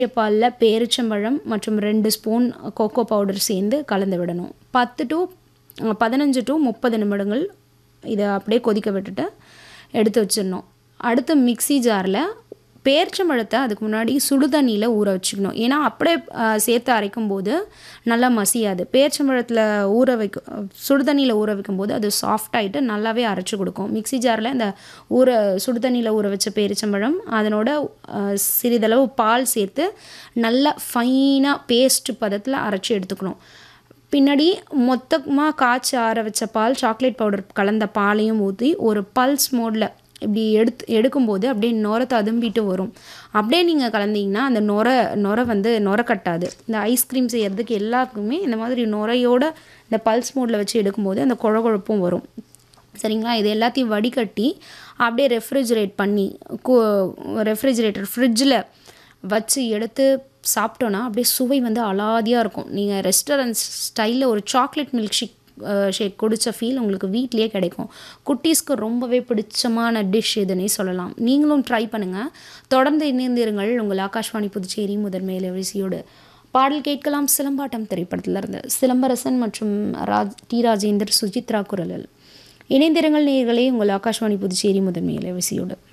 பாலில் பேரிச்சம்பழம் மற்றும் ரெண்டு ஸ்பூன் கோகோ பவுடர் சேர்ந்து கலந்து விடணும் பத்து டு பதினஞ்சு டு முப்பது நிமிடங்கள் இதை அப்படியே கொதிக்க விட்டுட்டு எடுத்து வச்சிடணும் அடுத்து மிக்ஸி ஜாரில் பேரிச்சம்பழத்தை அதுக்கு முன்னாடி சுடு தண்ணியில் ஊற வச்சுக்கணும் ஏன்னா அப்படியே அஹ், சேர்த்து அரைக்கும் போது நல்லா மசியாது பேரிச்சம்பழத்தில் ஊற வைக்க சுடு தண்ணியில் ஊற வைக்கும்போது அது சாஃப்ட் ஆகிட்டு நல்லாவே அரைச்சி கொடுக்கும் மிக்ஸி ஜாரில் இந்த ஊற சுடு தண்ணியில் ஊற வச்ச பேரிச்சம்பழம் அதனோட அஹ், சிறிதளவு பால் சேர்த்து நல்லா ஃபைனாக பேஸ்ட் பதத்தில் அரைச்சி எடுத்துக்கணும் பின்னாடி மொத்தமாக காய்ச்சி ஆற வச்ச பால் சாக்லேட் பவுடர் கலந்த பாலையும் ஊற்றி ஒரு பல்ஸ் மோடில் இப்படி எடுத்து எடுக்கும்போது அப்படியே நுர ததும்பிட்டு வரும் அப்படியே நீங்கள் கலந்தீங்கன்னா அந்த நுர நுர வந்து நுர கட்டாது இந்த ஐஸ்கிரீம் செய்யறதுக்கு எல்லாருக்குமே இந்த மாதிரி நுரையோட இந்த பல்ஸ் மோடில் வச்சு எடுக்கும்போது அந்த குழகுழப்பும் வரும் சரிங்களா இது எல்லாத்தையும் வடிகட்டி அப்படியே ரெஃப்ரிஜரேட் பண்ணி ரெஃப்ரிஜரேட்டர் ஃப்ரிட்ஜில் வச்சு எடுத்து சாப்பிட்டோன்னா அப்படியே சுவை வந்து அலாதியாக இருக்கும் நீங்கள் ரெஸ்டாரண்ட் ஸ்டைலில் ஒரு சாக்லேட் மில்க் ஷேக் ஷேக் குடித்த ஃபீல் உங்களுக்கு வீட்லேயே கிடைக்கும் குட்டீஸ்க்கு ரொம்பவே பிடிச்சமான டிஷ் இதுன்னே சொல்லலாம் நீங்களும் ட்ரை பண்ணுங்கள் தொடர்ந்து இணைந்திருங்கள் உங்கள் ஆகாஷ்வாணி புதுச்சேரி முதன்மை இலவசியோடு பாடல் கேட்கலாம் சிலம்பாட்டம் திரைப்படத்திலிருந்து சிலம்பரசன் மற்றும் ராஜ் டி ராஜேந்தர் சுஜித்ரா குரலில் இணைந்திருங்கள் நேயர்களே உங்கள் ஆகாஷ்வாணி புதுச்சேரி முதன்மை இலவசியோடு